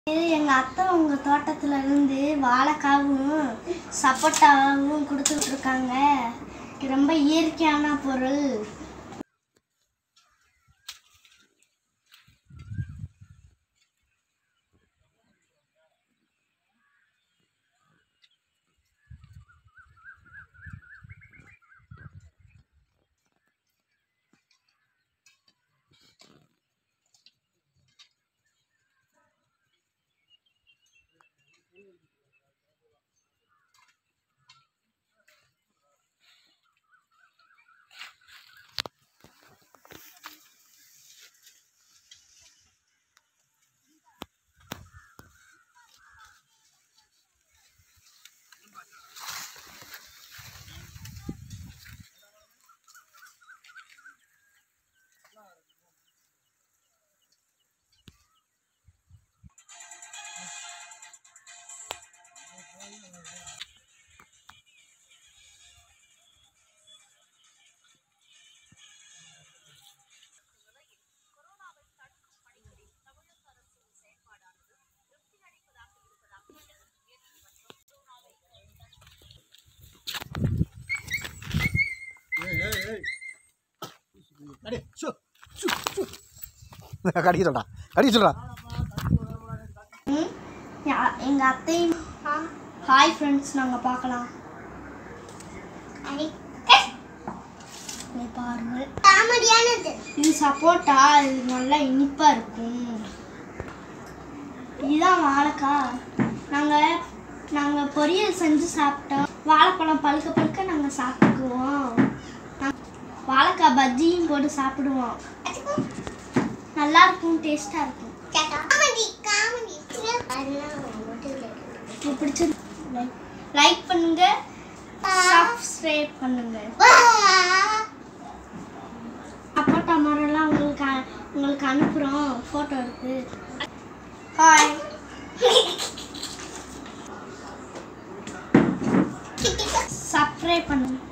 இது எங்க அத்தை உங்க தோட்டத்துல இருந்து வாழைக்காவும் சப்போட்டாவும் கொடுத்துட்டு இருக்காங்க இது ரொம்ப இயற்கையான பொருள் கடிக்க சொல்றா கடிக்க சொல்றா ம், யா- எங்க அத்தையும் ஹாய் ஃப்ரெண்ட்ஸ் நாங்க பார்க்கலாம் இங்க பாருங்க காமெடியானது இது சப்போட்டா இது நல்லா இனிப்பா இருக்கும் இதுதான் வாழைக்காய் நாங்கள் நாங்கள் பொரியல் செஞ்சு சாப்பிட்டோம் வாழைப்பழம் பழுக்க பழுக்க நாங்கள் சாப்பிட்டுக்குவோம் நா- வாழைக்காய் பஜ்ஜியும் போட்டு சாப்பிடுவோம் நல்லா இருக்கும் டேஸ்ட்டாக இருக்கும் காமெடி காமெடி உங்களுக்கு பிடிச்சது லைக் பண்ணுங்க சப்ஸ்கிரைப் பண்ணுங்க சப்போட்டா மரம்லாம் உங்களுக்கு அ- உங்களுக்கு அனுப்புகிறோம் ஃபோட்டோ எடுத்து ஹாய் சப்ஸ்கிரைப் பண்ணுங்க